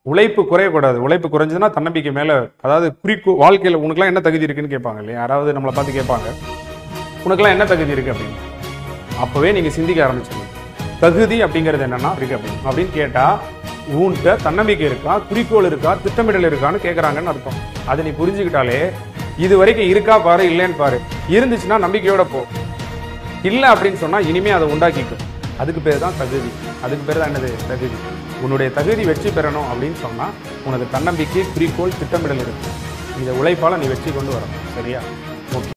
உழைப்பு குறையக்கூடாது உழைப்பு குறைஞ்சதுன்னா தன்னம்பிக்கை மேல அதாவது குறிக்கோ வாழ்க்கையில உனக்குலாம் என்ன தகுதி இருக்குன்னு கேட்பாங்க இல்லையா யாராவது நம்மளை பார்த்து கேட்பாங்க உனக்கெல்லாம் என்ன தகுதி இருக்கு அப்படின்னு அப்பவே நீங்க சிந்திக்க ஆரம்பிச்சிடணும் தகுதி அப்படிங்கிறது என்னன்னா இருக்கு அப்படின்னு அப்படின்னு கேட்டா உன்கிட்ட தன்னம்பிக்கை இருக்கா குறிக்கோள் இருக்கா திட்டமிடல் இருக்கான்னு கேட்கறாங்கன்னு அர்த்தம் அதை நீ புரிஞ்சுக்கிட்டாலே இது வரைக்கும் இருக்கா பாரு இல்லைன்னு பாரு இருந்துச்சுன்னா நம்பிக்கையோட போ இல்லை அப்படின்னு சொன்னா இனிமே அதை உண்டாக்கிக்கும் அதுக்கு பேர் தான் தகுதி அதுக்கு பேர் தான் என்னது தகுதி உன்னுடைய தகுதி வெற்றி பெறணும் அப்படின்னு சொன்னா உனக்கு தன்னம்பிக்கை குறிக்கோள் திட்டமிடல் இருக்கு இந்த உழைப்பால நீ வெற்றி கொண்டு வரணும் சரியா ஓகே